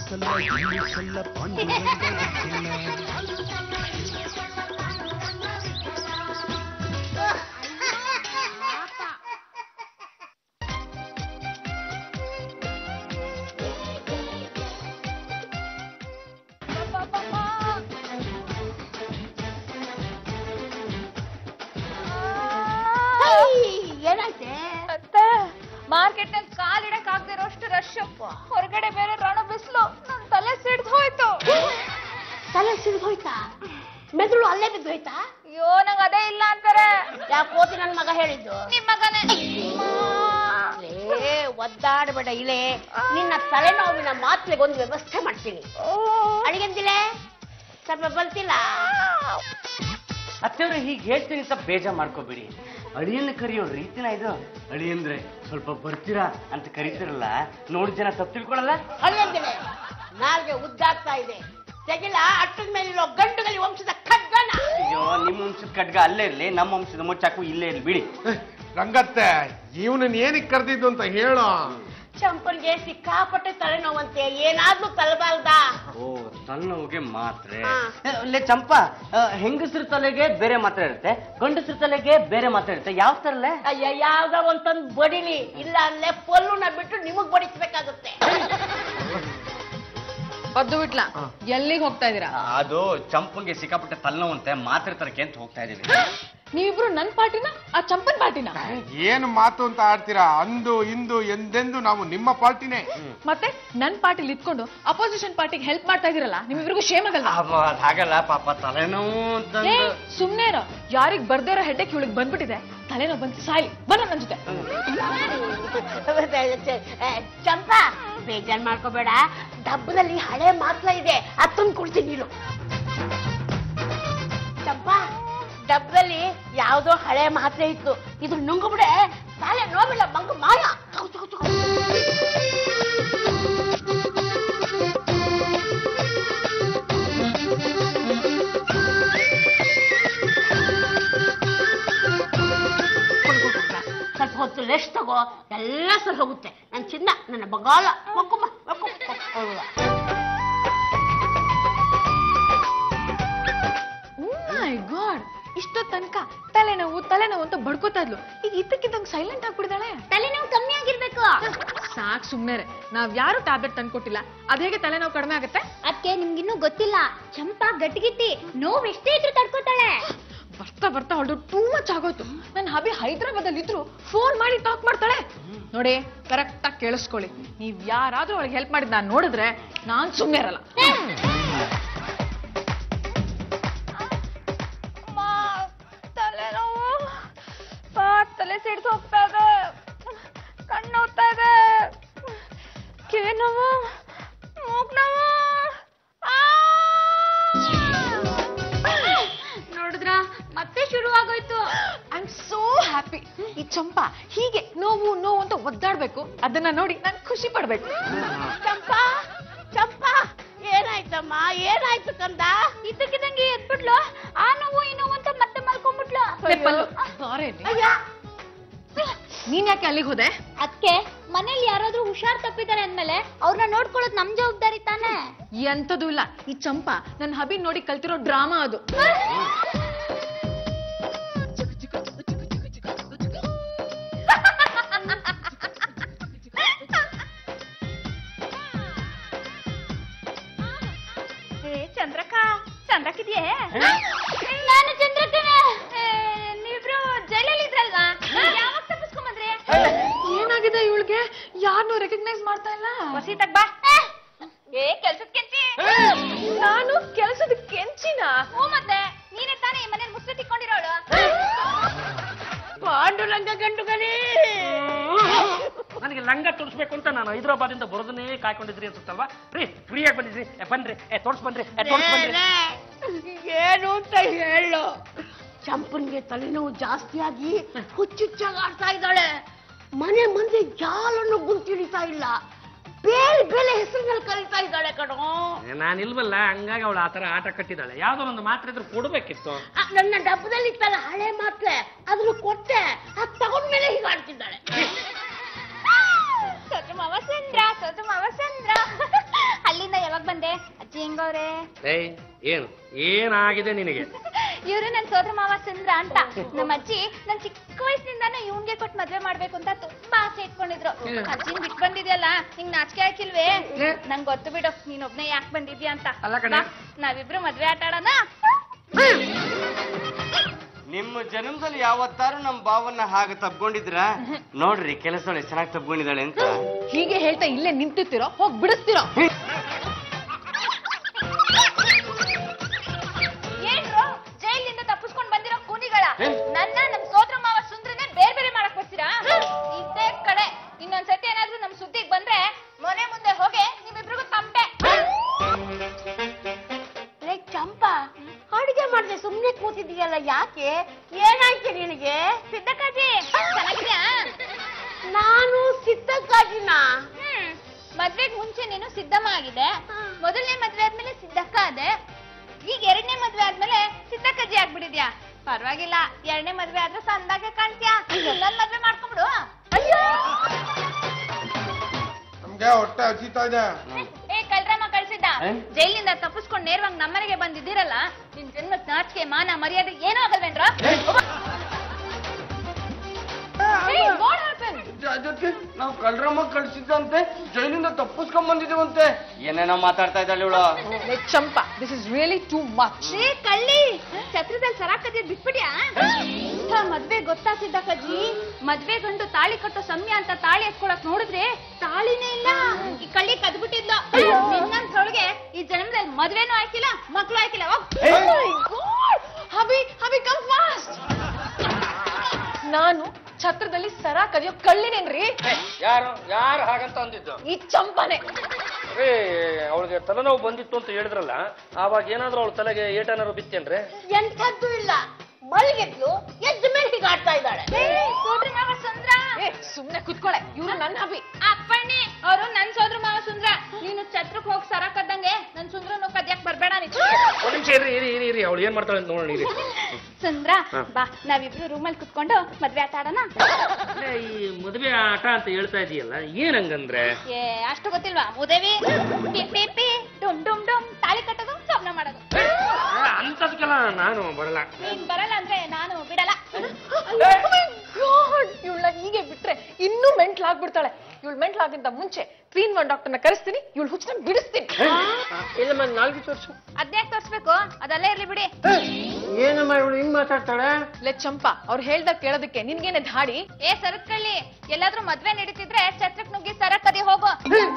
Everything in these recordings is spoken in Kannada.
ಸಲ್ಲ ಇಲ್ಲಿ ಸಲ್ಲ ಪಾಂಡುರಂಗ ಗೊತ್ತಿಲ್ಲ. ಏನಾಯ್ತೆ ಅತ್ತೆ ಮಾರ್ಕೆಟ್ ನಲ್ಲಿ ಕಾಲಿಡಕ್ ಆಗದೆ ಇರೋಷ್ಟು ರಶ್ ಹೊರಗಡೆ ಬೇರೆ ರಣ ಬಿಸಿಲು ನನ್ ತಲೆ ಸಿಡ್ದು ಹೋಯ್ತು ತಲೆ ಸಿಡ್ದು ಹೋಯ್ತಾ ಮೆದುಳು ಅಲ್ಲೇ ಬಿದ್ದು ಹೋಯ್ತಾ ಅಯ್ಯೋ ನಂಗ್ ಅದೇ ಇಲ್ಲ ಅಂತಾರೆ ಯಾಕೆ ಕೋತಿ ನನ್ ಮಗ ಹೇಳಿದ್ದು ನಿಮ್ ಮಗನೇ ಏ ಒದ್ದಾಡಬೇಡ ಇಳೆ ನಿನ್ನ ತಲೆನೋವಿನ ಮಾತ್ರೆಗೆ ಒಂದು ವ್ಯವಸ್ಥೆ ಮಾಡ್ತೀನಿ ಅಡಿಗೆಂದಿಲೆ ಸ್ವಲ್ಪ ಬರ್ತಿಲ್ಲ ಅತ್ತೆಯವ್ರೆ ಹೀಗೆ ಹೇಳ್ತೀನಿ ಅಂತ ಬೇಜಾರ್ ಮಾಡ್ಕೋಬೇಡಿ ಅಳಿಯನ್ನ ಕರೆಯೋ ರೀತಿನ ಇದು ಅಳಿಯಂದ್ರೆ ಸ್ವಲ್ಪ ಬರ್ತೀರಾ ಅಂತ ಕರಿತಿರಲ್ಲ ನೋಡಿ ಜನ ತಪ್ಪು ತಿಳ್ಕೊಳಲ್ಲ ಅಡಿಗೆಂದಿಲೆ ನಾಲ್ಗೆ ಉದ್ದಾಗ್ತಾ ಇದೆ ತೆಗಿಲ ಅಟ್ಟದ ಮೇಲಿರೋ ಗಂಡುಗಲಿ ವಂಶದ ಖಡ್ಗನ ಅಯ್ಯೋ ನಿಮ್ಮ ವಂಶದ ಖಡ್ಗ ಅಲ್ಲೇ ಇರ್ಲಿ ನಮ್ಮ ವಂಶದ ಮುಚ್ಚಾಕು ಇಲ್ಲೇ ಇರ್ಲಿ ಬಿಡಿ ರಂಗತ್ತೆ ಇವನನ್ನ ಏನಕ್ಕೆ ಕರೆದಿದ್ದು ಅಂತ ಹೇಳು ಚಂಪನ್ಗೆ ಸಿಕ್ಕಾಪಟ್ಟೆ ತಲೆನೋವಂತೆ ಏನಾದ್ರೂ ತಲಬಾರ್ದ ಓ ತಲೆನೋವಿಗೆ ಮಾತ್ರೆ ಹಾ. ಅಲ್ಲೇ ಚಂಪಾ ಆ, ಹೆಂಗಸ್ರ ತಲೆಗೆ ಬೇರೆ ಮಾತ್ರೆ ಇರುತ್ತೆ ಗಂಡಸ್ರ ತಲೆಗೆ ಬೇರೆ ಮಾತ್ರೆ ಇರುತ್ತೆ ಯಾವ ತರಲೆ ಅಯ್ಯ ಯಾವ್ದೋ ಒಂದ್ ಬಡಿಲಿ ಇಲ್ಲ ಅಲ್ಲೇ ಪಲ್ಲುನ ಬಿಟ್ಟು ನಿಮಗ್ ಬಡಿಸ್ಬೇಕಾಗುತ್ತೆ ಬದ್ದು ಬಿಟ್ಲ ಎಲ್ಲಿಗೆ ಹೋಗ್ತಾ ಇದೀರಾ ಅದು ಚಂಪಂಗೆ ಸಿಕ್ಕಾಪಟ್ಟೆ ತಲೆನೋವಂತೆ ಮಾತ್ರೆ ತರಕ್ಕೆ ಅಂತ ಹೋಗ್ತಾ ಇದೀವಿ ನೀವಿಬ್ರು ನನ್ ಪಾರ್ಟಿನ ಆ ಚಂಪನ್ ಪಾರ್ಟಿನ ಏನು ಮಾತು ಅಂತ ಆಡ್ತೀರಾ ಅಂದು ಇಂದು ಎಂದೆಂದು ನಾವು ನಿಮ್ಮ ಪಾರ್ಟಿನೇ ಮತ್ತೆ ನನ್ ಪಾರ್ಟಿಲಿ ಇದ್ಕೊಂಡು ಅಪೋಸಿಷನ್ ಪಾರ್ಟಿಗೆ ಹೆಲ್ಪ್ ಮಾಡ್ತಾ ಇದೀರಲ್ಲ ನಿಮ್ಮಿಬ್ರಿಗೂ ಶೇಮ್ ಆಗಲ್ಲ ಅಬ್ಬ, ಅದ್ ಹಾಗಲ್ಲ ಪಾಪ ತಲೆನೋವು ಏ ಅಂತಂದು ಸುಮ್ನೆ ಇರೋ ಯಾರಿಗ್ ಬರ್ದೇ ಇರೋ ಹೆಡ್ಡಕ್ಕೆ ಇವಳಿಗೆ ಬಂದ್ಬಿಟ್ಟಿದೆ ತಲೆನೋವು ಬಂದು ಸಾಯ್ಲಿ ಬನ್ನ ನನ್ ಜೊತೆ ಏ, ಚಂಪಾ ಬೇಜಾರ್ ಮಾಡ್ಕೋಬೇಡ ಡಬ್ಬದಲ್ಲಿ ಹಳೆ ಮಾತ್ರ ಇದೆ ಅತ್ತೊಂದು ಕೊಡ್ತೀನಿ ನೀನು ಚಂಪಾ ಡಬ್ಬದಲ್ಲಿ ಯಾವ್ದೋ ಹಳೆ ಮಾತ್ರೆ ಇತ್ತು ಇದು ನುಂಗ್ಬಿಡೆ ತಲೆ ನೋವಿಲ್ಲ ಮಂಗ ಮಾಯ ತಗೋ, ತಗೋ, ತಗೋ. ಕೊಡು, ಕೊಡು, ಕೊಡು. ಸ್ವಲ್ಪ ಹೊತ್ತು ರೆಸ್ಟ್ ತಗೋ ಎಲ್ಲ ಸರಿ ಹೋಗುತ್ತೆ ನನ್ನ ಚಿನ್ನ ನನ್ನ ಬಗಾಲ ಮಕ್ಕಮ್ಮ ಮೈ ಗಾಡ್ ಇಷ್ಟೋ ತನಕ ತಲೆನೋವು ತಲೆನೋವು ಅಂತ ಬಡ್ಕೋತಾ ಇದ್ಲು ಈಗ ಇದ್ದಕ್ಕಿದ್ದಂಗ್ ಸೈಲೆಂಟ್ ಆಗ್ಬಿಡಿದಾಳೆ ತಲೆನೋವು ಕಮ್ಮಿ ಆಗಿರ್ಬೇಕು ಸಾಕ್ ಸುಮ್ನೆ ನಾವ್ ಯಾರು ಟ್ಯಾಬ್ಲೆಟ್ ತಂದ್ಕೊಟ್ಟಿಲ್ಲ ಅದ್ ಹೇಗೆ ತಲೆನೋವು ಕಡಿಮೆ ಆಗುತ್ತೆ ಅದಕ್ಕೆ ನಿಮ್ಗಿನ್ನೂ ಗೊತ್ತಿಲ್ಲ ಚಂಪಾ ಗಟ್ಟಿಗಿತ್ತಿ ನೋವು ಎಷ್ಟೇ ಇದ್ರೂ ತಡ್ಕೋತಾಳೆ ಬರ್ತಾ ಬರ್ತಾ ಅವಳು ಟೂ ಮಚ್ ಆಗೋಯ್ತು ನನ್ನ ಹಬಿ ಹೈದ್ರಾಬಾದ್ ಅಲ್ಲಿ ಇದ್ರು ಫೋನ್ ಮಾಡಿ ಟಾಕ್ ಮಾಡ್ತಾಳೆ ನೋಡಿ ಕರೆಕ್ಟ್ ಆಗಿ ಕೇಳಿಸ್ಕೊಳ್ಳಿ ನೀವ್ ಯಾರಾದ್ರೂ ಅವಳಿಗೆ ಹೆಲ್ಪ್ ಮಾಡಿದ್ ನಾನ್ ನೋಡಿದ್ರೆ ನಾನ್ ಸುಮ್ನೆ ಇರಲ್ಲ ತಲೆನೋವು ತಲೆ ಸಿಡ್ದು ಹೋಗ್ತಾ ಇದೆ ಕಣ್ಣು ಹೋಗ್ತಾ ಇದೆ ಕಿವಿ ನೋವು ಮೂಗ್ ನೋವು ನೋಡಿದ್ರ ಮತ್ತೆ ಶುರು ಆಗೋಯ್ತು ಐ ಆಮ್ ಸೋ ಹ್ಯಾಪಿ ಈ ಚಂಪಾ ಹೀಗೆ ನೋವು ನೋವು ಅಂತ ಒದ್ದಾಡ್ಬೇಕು ಅದನ್ನ ನೋಡಿ ನಾನು ಖುಷಿ ಪಡ್ಬೇಕು ಚಂಪಾ ಚಂಪಾ ಏನಾಯ್ತಮ್ಮ ಏನಾಯ್ತು ಕಂದ ಇದ್ದಕ್ಕಿದ್ದಂಗೆ ಎದ್ಬಿಟ್ಲು ಆ ನೋವು ಈ ನೋವು ಅಂತ ಮತ್ತೆ ಮಲ್ಕೊಂಡ್ಬಿಟ್ಲು ಲೇ ಪಲ್ಲು, ಬಾರೆ ಇಲ್ಲಿ. ನೀನ್ ಯಾಕೆ ಅಲ್ಲಿಗೆ ಹೋದೆ ಅದಕ್ಕೆ ಮನೇಲಿ ಯಾರಾದ್ರೂ ಹುಷಾರ್ ತಪ್ಪಿದ್ದಾರೆ ಅಂದ್ಮೇಲೆ ಅವ್ರನ್ನ ನೋಡ್ಕೊಳ್ಳೋದು ನಮ್ ಜವಾಬ್ದಾರಿ ತಾನೇ ಎಂತದೂ ಇಲ್ಲ ಈ ಚಂಪಾ ನನ್ನ ಹಬಿ ನೋಡಿ ಕಲ್ತಿರೋ ಡ್ರಾಮಾ ಅದು ಚಂದ್ರಕ್ಕ ಚಂದ್ರಕ್ಕಿದ್ಯೇ ನಾನು ಚಂದ್ರಕನೆ ನೀವಿಬ್ರು ಜೈಲಲ್ಲಿ ಇದ್ರಲ್ವಾ ಯಾವಾಗ ತಪ್ಪಿಸ್ಕೊಂಬಂದ್ರಿ ಏನಾಗಿದೆ ಇವಳಿಗೆ ಯಾರನ್ನೂ ರೆಕಗ್ನೈಸ್ ಮಾಡ್ತಾ ಇಲ್ಲ ವಸೀತಕ್ ಬಾ ಏ ಕೆಲ್ಸದ ಕೆಂಚಿ ನಾನು ಕೆಲಸದ ಕೆಂಚಿನ ಹ್ಞೂ ಮತ್ತೆ ನೀನೇ ತಾನೇ ಈ ಮನೇಲಿ ಮುಸ್ಲಿ ತಿಕ್ಕೊಂಡಿರೋಳು ಪಾಂಡುರಂಗ ಗಂಡುಗಲಿ ನನಗೆ ಲಂಗ ತೋರಿಸ್ಬೇಕು ಅಂತ ನಾನು ಹೈದರಾಬಾದಿಂದ ಬರೋದನ್ನೇ ಕಾಯ್ಕೊಂಡಿದ್ರಿ ಅನ್ಸುತ್ತಲ್ವಾ ರೀ ಫ್ರೀಯಾಗಿ ಬಂದಿದ್ರಿ ಏ, ಬನ್ರಿ ಏ ತೋರ್ಸ್ ಬನ್ರಿ ಏ ತೋರ್ಸ್ ಬನ್ರಿ ಏನು ಅಂತ ಹೇಳು ಚಂಪನ್ಗೆ ತಲೆನೋವು ಜಾಸ್ತಿ ಆಗಿ ಹುಚ್ಚುಚ್ಚಾಗಿ ಆಡ್ತಾ ಇದ್ದಾಳೆ ಮನೆ ಮಂದಿ ಯಾರನ್ನು ಗುಂತಿಡಿತಾ ಇಲ್ಲ ಬೇರೆ ಬೇರೆ ಹೆಸರಿನಲ್ಲಿ ಕರೀತಾ ಇದ್ದಾಳೆ ಕಣೋ ನಾನು ಇಲ್ವಲ್ಲ ಹಂಗಾಗಿ ಅವಳು ಆತರ ಆಟ ಕಟ್ಟಿದ್ದಾಳೆ ಯಾವ್ದೋ ಒಂದು ಮಾತ್ರ ಇದ್ರೆ ಕೊಡ್ಬೇಕಿತ್ತು ಆ, ನನ್ನ ಡಬ್ಬದಲ್ಲಿ ಇತ್ತಲ್ಲ ಹಳೆ ಮಾತ್ರೆ ಅದ್ರ ಕೊಟ್ಟೆ ಅದ್ ತಗೊಂಡ್ಮೇಲೆ ಹೀಗೆ ಆಡ್ತಿದ್ದಾಳೆ ಸೊತ್ತು ಮಾವ ಚಂದ್ರ ಸೊತ್ತು ಮಾವ ಚಂದ್ರ ಅಲ್ಲಿಂದ ರಂಗವ್ರೆ ಏಯ್ ಏನು ಏನಾಗಿದೆ ನಿನಗೆ ಇವ್ರು ನನ್ ಸೋದರ ಮಾವ ಸುಂದ್ರ ಅಂತ ನಮ್ಮ ಅಜ್ಜಿ ನನ್ ಚಿಕ್ಕ ವಯಸ್ಸಿನಿಂದಾನು ಇವ್ನ್ಗೆ ಕೊಟ್ಟು ಮದ್ವೆ ಮಾಡ್ಬೇಕು ಅಂತ ತುಂಬಾ ಆಸೆ ಇಟ್ಕೊಂಡಿದ್ರು ಅಜ್ಜಿನ್ ಬಿಟ್ ಬಂದಿದ್ಯಲ್ಲ ನಿಂಗ್ ನಾಚಿಕೆ ಹಾಕಿಲ್ವೇ ನಂಗ್ ಗೊತ್ತು ಬಿಡು ನೀನೊಬ್ನೇ ಯಾಕೆ ಬಂದಿದ್ಯಾ ಅಂತ ಅಲ್ಲ ಕಣೆ. ಬಾ, ನಾವಿಬ್ರು ಮದ್ವೆ ಆಟ ಆಡೋಣ ನಿಮ್ಮ ಜನ್ಮದಲ್ಲಿ ಯಾವತ್ತಾರು ನಮ್ಮ ಬಾವನ್ನ ಹಾಗೆ ತಬ್ಕೊಂಡಿದ್ರ ನೋಡ್ರಿ ಕೆಲಸದೊಳೆ ಚೆನ್ನಾಗಿ ತಬ್ಕೊಂಡಿದ್ದಾಳೆ ಅಂತ ಹೀಗೆ ಹೇಳ್ತಾ ಇಲ್ಲೇ ನಿಂತಿರ್ತೀರೋ ಹೋಗ್ ಬಿಡಿಸ್ತೀರೋ ಏನ್ರು ಜೈಲಿಂದ ತಪ್ಪಿಸ್ಕೊಂಡ್ ಬಂದಿರೋ ಕೂನಿಗಳ ನನ್ನ ನಮ್ ಸೋದರ ಮಾವ ಸುಂದ್ರನೇ ಬೇರೆ ಬೇರೆ ಮಾಡಕ್ ಬರ್ತೀರಾ ಇದೇ ಕಡೆ ಇನ್ನೊಂದ್ಸತಿ ಏನಾದ್ರೂ ನಮ್ ಸುದ್ದಿಗ್ ಬಂದ್ರೆ ಮನೆ ಮುಂದೆ ಹೋಗಿ ನಿಮ್ಮಿಬ್ರಿಗೂ ತಂಪೆ ಲೇ ಚಂಪಾ ಅಡಿಗೆ ಮಾಡ್ದೆ ಸುಮ್ನೆ ಕೂತಿದೀಯಲ್ಲ ಯಾಕೆ ಏನಾಯ್ತು ನಿನಗೆ ಸಿದ್ದಕ್ಕಾಜಿ ಚೆನ್ನಾಗಿದ್ಯಾ ನಾನು ಸಿದ್ಧಕ್ಕಾಗಿನ ಹ್ಮ್ ಮದ್ವೆಗ್ ಮುಂಚೆ ನೀನು ಸಿದ್ದಮ್ಮ ಆಗಿದೆ ಮೊದಲನೇ ಮದ್ವೆ ಆದ್ಮೇಲೆ ಸಿದ್ದಕ್ಕ ಆದೆ ಈಗ ಎರಡನೇ ಮದ್ವೆ ಆದ್ಮೇಲೆ ಸಿದ್ದಕ್ಕಜ್ಜಿ ಆಗ್ಬಿಟ್ಟಿದ್ಯಾ ಪರವಾಗಿಲ್ಲ ಎರಡನೇ ಮದ್ವೆ ಆದ್ರೆ ಸಂದಾಗೆ ಕಾಣ್ತ್ಯಾ ನನ್ ಮದ್ವೆ ಮಾಡ್ಕೊಂಬಿಡು ಅಯ್ಯೋ ನಮ್ಗೆ ಹೊಟ್ಟೆ ಹಸಿತಾ ಇದೆ ಏ ಕಳ್ರಮ್ಮ ಕಳ್ಸಿದ್ದ ಏನ್? ಜೈಲಿಂದ ತಪ್ಪಿಸ್ಕೊಂಡ್ ನೇರವಾಗಿ ನಮ್ಮನೆಗೆ ಬಂದಿದ್ದೀರಲ್ಲ ನಿನ್ ಜನ್ಮಕ್ ನಾಚಿಕೆ ಮಾನ ಮರ್ಯಾದೆ ಏನೂ ಆಗಲ್ವೇನ್ರ ಅದಕ್ಕೆ ನಾವು ಕಳ್ರಮ್ಮ ಕಳ್ಸಿದ್ದಂತೆ ಜೈಲಿಂದ ತಪ್ಪಿಸ್ಕೊಂಡ್ ಬಂದಿದ್ದೀವಂತೆ ಏನೇನೋ ಮಾತಾಡ್ತಾ ಇದ್ದಾಳೆ ಇವಳು Champa this is really too much ಏ ಕಳ್ಳಿ ಛತ್ರದಲ್ಲಿ ಸರ ಕದ್ದಿದ್ ಬಿಟ್ಬಿಡ್ಯಾ ಇಂಥ ಮದ್ವೆ ಗೊತ್ತಾ ಸಿದ್ದಕ್ಕಜ್ಜಿ ಮದ್ವೆ ಗಂಡು ತಾಳಿ ಕಟ್ಟೋ ಸಮಯ ಅಂತ ತಾಳಿ ಎತ್ಕೊಳಕ್ ನೋಡಿದ್ರೆ ತಾಳಿನೇ ಇಲ್ಲ ಈ ಕಳ್ಳಿ ಕದ್ಬಿಟ್ಟಿದ್ಲು ನಿನ್ನಂತ್ರೊಳಗೆ ಈ ಜನ್ಮದಲ್ಲಿ ಮದ್ವೆನೂ ಆಯ್ಕಿಲ್ಲ ಮಕ್ಳು ಆಯ್ಕಿಲ್ಲ ಹೋಗ್. ಹಬಿ ಹಬಿ ಕಮ್ ಫಾಸ್ಟ್ ನಾನು ಛತ್ರದಲ್ಲಿ ಸರ ಕದಿಯೋ ಕಳ್ಳಿನೇನ್ರಿ ಯಾರು ಯಾರು ಹಾಗಂತ ಅಂದಿದ್ದು ಈ ಚಂಪಾನೆ ರೇ ಅವಳಿಗೆ ತಲೆನೋವು ಬಂದಿತ್ತು ಅಂತ ಹೇಳಿದ್ರಲ್ಲ ಆವಾಗ ಏನಾದ್ರೂ ಅವಳ ತಲೆಗೆ ಏಟನಾರು ಬಿತ್ತೇನ್ರಿ ಎಂಥದ್ದು ಇಲ್ಲ ಮಲಗಿದ್ಲು ಎದ್ದ ಮೇಲೆ ಹೀಗಾಡ್ತಾ ಇದ್ದಾಳೆ ಏ, ಸೋದ್ರ ಮಾವ ಸುಂದ್ರ ಏ ಸುಮ್ನೆ ಕುತ್ಕೊಳೆ ಇವ್ರು ನನ್ನ ಹಬಿ ಅಪ್ಪಣ್ಣಿ ಅವರು ನನ್ ಸೋದ್ರ ಮಾವ ಸುಂದ್ರ ನೀನು ಛತ್ರಕ್ ಹೋಗಿ ಸರ ಕದ್ದಂಗೆ ನನ್ ಸುಂದ್ರನು ಕದ್ಯಕ್ ಬರ್ಬೇಡ ನೀನು ಒಂದ್ ನಿಮಿಷ ಇರಿ ಇರಿ ಇರಿ ಇರಿ ಅವಳು ಏನ್ ಮಾಡ್ತಾಳೆ ಅಂತ ನೋಡೋಣ ಇರಿ ಸುಂದ್ರ ಬಾ ನಾವಿಬ್ರು ರೂಮಲ್ಲಿ ಕುತ್ಕೊಂಡು ಮದ್ವೆ ಆಟ ಆಡೋಣ ಅಲ್ಲೇ ಈ ಮದುವೆ ಆಟ ಅಂತ ಹೇಳ್ತಾ ಇದೀಯಲ್ಲ ಏನ್ ಹಂಗಂದ್ರೆ ಏ ಅಷ್ಟು ಗೊತ್ತಿಲ್ವಾ ಉದವಿ ಪಿ ಪಿ ಪಿ ಡುಮ್ ಡುಮ್ ಡುಮ್ ತಾಳಿ ಕಟ್ಟೋದು ಸ್ವಪ್ನ ಮಾಡೋದು ಅಂತದ್ಕೆಲ್ಲ ನಾನು ಬರಲ್ಲ ನೀನ್ ಬರಲ್ಲ ಅಂದ್ರೆ ನಾನು ಬಿಡಲ್ಲ ಇವಳನ್ನ ಹೀಗೆ ಬಿಟ್ರೆ ಇನ್ನೂ ಮೆಂಟ್ಲಾಗ್ಬಿಡ್ತಾಳೆ ಇವಳು ಮೆಂಟ್ಲಾಗಿಂತ ಮುಂಚೆ ತ್ರೀ ಒನ್ ಡಾಕ್ಟರ್ನ ಕರೆಸ್ತೀನಿ ಇವಳು ಹುಚ್ಚನ ಬಿಡಿಸ್ತೀನಿ ಇಲ್ಲಮ್ಮ ನಾಲ್ಕು ತೋರ್ಸು ಅದ್ಯಾಕ್ ತೋರ್ಸ್ಬೇಕು ಅದಲ್ಲೇ ಇರ್ಲಿ ಬಿಡಿ ಏನಮ್ಮ ಇವಳು ಹಿಂಗ್ ಮಾತಾಡ್ತಾಳೆ ಲೇ ಚಂಪಾ ಅವ್ರು ಹೇಳ್ದಾಗ ಕೇಳೋದಕ್ಕೆ ನಿನ್ಗೇನೆ ಧಾಡಿ ಏ ಸರತ್ಕಳ್ಳಿ ಎಲ್ಲಾದ್ರೂ ಮದ್ವೆ ನಡೀತಿದ್ರೆ ಛತ್ರಕ್ ನುಗ್ಗಿ ಸರ ಕದಿ ಹೋಗು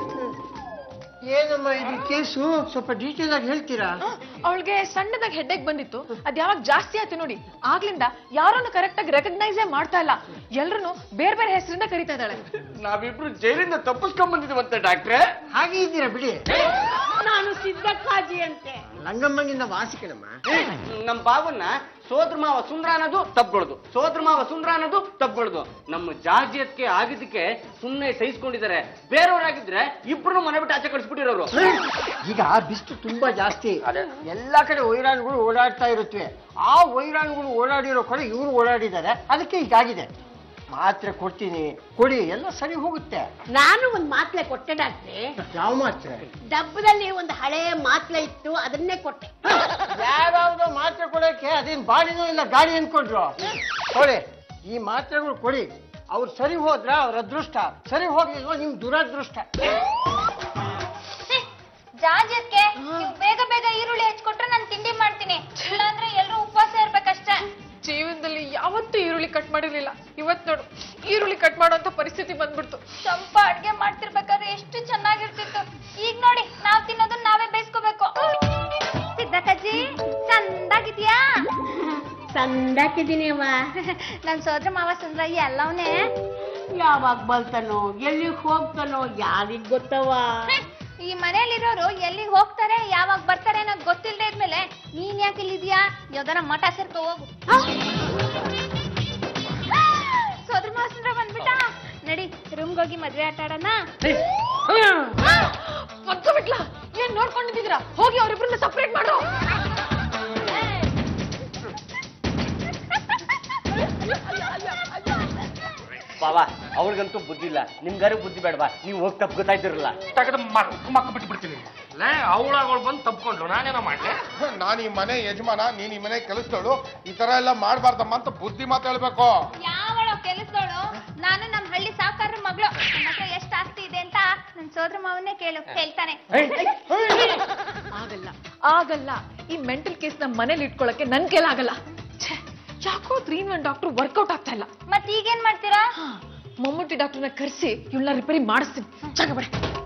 ಏನಮ್ಮ ಇದು ಕೇಸು ಸ್ವಲ್ಪ ಡೀಟೇಲ್ ಆಗಿ ಹೇಳ್ತೀರಾ ಅವಳಿಗೆ ಸಣ್ಣದಾಗಿ ಹೆಡ್ಡೇಕ್ ಬಂದಿತ್ತು ಅದ್ ಯಾವಾಗ ಜಾಸ್ತಿ ಆಯ್ತು ನೋಡಿ ಆಗ್ಲಿಂದ ಯಾರನ್ನು ಕರೆಕ್ಟ್ ಆಗಿ ರೆಕಗ್ನೈಸೇ ಮಾಡ್ತಾ ಇಲ್ಲ ಎಲ್ರು ಬೇರೆ ಬೇರೆ ಹೆಸರಿಂದ ಕರೀತಾ ಇದ್ದಾಳೆ ನಾವಿಬ್ರು ಜೈಲಿಂದ ತಪ್ಪಿಸ್ಕೊಂಡ್ ಬಂದಿದ್ದೀವಂತೆ ಡಾಕ್ಟ್ರೆ ಹಾಗೆ ಇದ್ದೀರಾ ಬಿಡಿ ನಾನು ಸಿದ್ಧಕ್ಕಾಜಿ ಅಂತೆ ಲಂಗಮ್ಮಂಗಿಂದ ವಾಸಿಕಳಮ್ಮ ನಮ್ಮ ಬಾವನ್ನ ಸೋದ್ರ ಮಾವ ಸುಂದ್ರ ಅನ್ನೋದು ತಪ್ಗೊಳ್ದು ಸೋದ್ರ ಮಾವ ಸುಂದ್ರ ಅನ್ನೋದು ತಪ್ಗೊಳ್ದು ನಮ್ಮ ಜಾಜಿಯತ್ಗೆ ಆಗಿದ್ದಕ್ಕೆ ಸುಮ್ಮನೆ ಸಹಿಸ್ಕೊಂಡಿದ್ದಾರೆ ಬೇರೆಯವರಾಗಿದ್ರೆ ಇಬ್ರು ಮನೆ ಬಿಟ್ಟು ಆಚೆ ಕಳಿಸ್ಬಿಟ್ಟಿರೋರು ಈಗ ಬಿಸಿಲು ತುಂಬಾ ಜಾಸ್ತಿ ಎಲ್ಲಾ ಕಡೆ ವೈರಾಣುಗಳು ಓಡಾಡ್ತಾ ಇರುತ್ತವೆ ಆ ವೈರಾಣುಗಳು ಓಡಾಡಿರೋ ಕಡೆ ಇವರು ಓಡಾಡಿದ್ದಾರೆ ಅದಕ್ಕೆ ಹೀಗಾಗಿದೆ ಮಾತ್ರೆ ಕೊಡ್ತೀನಿ ಕೊಡಿ ಎಲ್ಲ ಸರಿ ಹೋಗುತ್ತೆ ನಾನು ಒಂದ್ ಮಾತ್ಲೆ ಕೊಟ್ಟೆ ಡಾಕ್ಟ್ರೆ ಯಾವ ಮಾತ್ರೆ ಡಬ್ಬದಲ್ಲಿ ಒಂದು ಹಳೆ ಮಾತ್ಲೆ ಇತ್ತು ಅದನ್ನೇ ಕೊಟ್ಟೆ ಯಾವ್ಯಾವ್ದೋ ಮಾತ್ರೆ ಕೊಡೋಕೆ ಅದೇನ್ ಬಾಡಿನೂ ಇಲ್ಲ ಗಾಡಿ ಅನ್ಕೊಂಡ್ರು ಕೊಡಿ ಈ ಮಾತ್ರೆಗಳು ಕೊಡಿ ಅವ್ರು ಸರಿ ಹೋದ್ರ ಅವ್ರ ಅದೃಷ್ಟ ಸರಿ ಹೋಗ್ಲಿಲ್ವಾ ನಿಮ್ ದುರದೃಷ್ಟ ಜಾಜಕ್ಕೆ ನೀವು ಬೇಗ ಬೇಗ ಈರುಳ್ಳಿ ಹಚ್ಕೊಟ್ರೆ ನಾನು ತಿಂಡಿ ಮಾಡ್ತೀನಿ ಇಲ್ಲಾಂದ್ರೆ ಎಲ್ರು ಉಪವಾಸ ಇರ್ಬೇಕಷ್ಟೇ ಜೀವನದಲ್ಲಿ ಯಾವತ್ತೂ ಈರುಳ್ಳಿ ಕಟ್ ಮಾಡಿರ್ಲಿಲ್ಲ ಇವತ್ ನೋಡು ಈರುಳ್ಳಿ ಕಟ್ ಮಾಡುವಂತ ಪರಿಸ್ಥಿತಿ ಬಂದ್ಬಿಡ್ತು ಚಂಪ ಅಡ್ಗೆ ಮಾಡ್ತಿರ್ಬೇಕಾದ್ರೆ ಎಷ್ಟು ಚೆನ್ನಾಗಿರ್ತಿತ್ತು ಈಗ ನೋಡಿ ನಾವ್ ತಿನ್ನೋದನ್ನ ನಾವೇ ಬೇಯಿಸ್ಕೋಬೇಕು ಸಿದ್ದಕ್ಕಜ್ಜಿ ಚಂದಾಗಿದ್ಯಾ ಸಂದಾಕಿದ್ದೀನಿ ಅವ ನನ್ ಸೋದ್ರ ಮಾವ ಸುಂದ್ರ ಎಲ್ಲವನೇ ಯಾವಾಗ ಬಲ್ತಾನೋ ಎಲ್ಲಿಗೆ ಹೋಗ್ತಾನೋ ಯಾರಿಗ್ ಗೊತ್ತವ ಈ ಮನೇಲಿರೋರು ಎಲ್ಲಿಗೆ ಹೋಗ್ತಾರೆ ಯಾವಾಗ ಬರ್ತಾರೆ ಅನ್ನೋದು ಗೊತ್ತಿಲ್ಲದೆ ಇದ್ಮೇಲೆ ನೀನ್ ಯಾಕೆ ಇಲ್ಲಿದ್ಯಾ ಯಾವ್ದಾರ ಮಠ ಸೇರ್ಕೊ ಹೋಗು ಸೋದ್ರ ಮಾವ ಸುಂದ್ರ ಬಂದ್ಬಿಟ್ಟ ನಡಿ ರೂಮ್ಗೆ ಹೋಗಿ ಮದ್ವೆ ಆಟ ಆಡೋಣ ಮದ್ದು ಬಿಟ್ಲಾ ಏನ್ ನೋಡ್ಕೊಂಡಿದ್ದೀರಾ ಹೋಗಿ ಅವ್ರಿಬ್ರನ್ನ ಸಪ್ರೇಟ್ ಮಾಡು ಬಾವಾ ಅವಳಿಗಂತೂ ಬುದ್ಧಿ ಇಲ್ಲ ನಿಮ್ಗಾರು ಬುದ್ಧಿ ಬೇಡವಾ ನೀವು ಹೋಗಿ ತಪ್ಪು ಗೊತ್ತಾಯ್ತಿರಲ್ಲ ತೆಗೆದು ಮಕ್ ಮಕ್ಕ ಬಿಟ್ಟು ಬಿಡ್ತೀನಿ ಲೇ ಅವಳಾಗ ಅವಳು ಬಂದು ತಪ್ಕೊಂಡ್ರು ನಾನೇನೋ ಮಾಡ್ಲೆ ನಾನು ಈ ಮನೆ ಯಜಮಾನ ನೀನ್ ಈ ಮನೆ ಕೆಲಸದವಳು ಈ ತರ ಎಲ್ಲ ಮಾಡ್ಬಾರ್ದಮ್ಮ ಅಂತ ಬುದ್ಧಿ ಮಾತು ಹೇಳ್ಬೇಕು ಯಾವಳು ಕೆಲಸದವಳು ನಾನು ನಮ್ಮ ಹಳ್ಳಿ ಸಾಕಾರ ಮಗಳು ನನ್ನ ಹತ್ರ ಎಷ್ಟು ಆಸ್ತಿ ಇದೆ ಅಂತ ನನ್ನ ಸೋದರ ಮಾವನ್ನೇ ಕೇಳು ಹೇಳ್ತಾನೆ ಆಗಲ್ಲ ಆಗಲ್ಲ ಈ ಮೆಂಟಲ್ ಕೇಸ್ ನ ಮನೇಲಿ ಇಟ್ಕೊಳಕ್ಕೆ ನನ್ ಕೈಲಾಗಲ್ಲ ಛೇ, ಯಾಕೋ ತ್ರೀ ಒನ್ ಡಾಕ್ಟರ್ ವರ್ಕೌಟ್ ಆಗ್ತಾ ಇಲ್ಲ ಮತ್ ಈಗೇನ್ ಮಾಡ್ತೀರಾ ಹಾ, ಮಮ್ಮೂಟಿ ಡಾಕ್ಟರ್ನ ಕರೆಸಿ ಇವಳನ್ನ ರಿಪೇರಿ ಮಾಡಿಸ್ತೀನಿ ಜಾಗ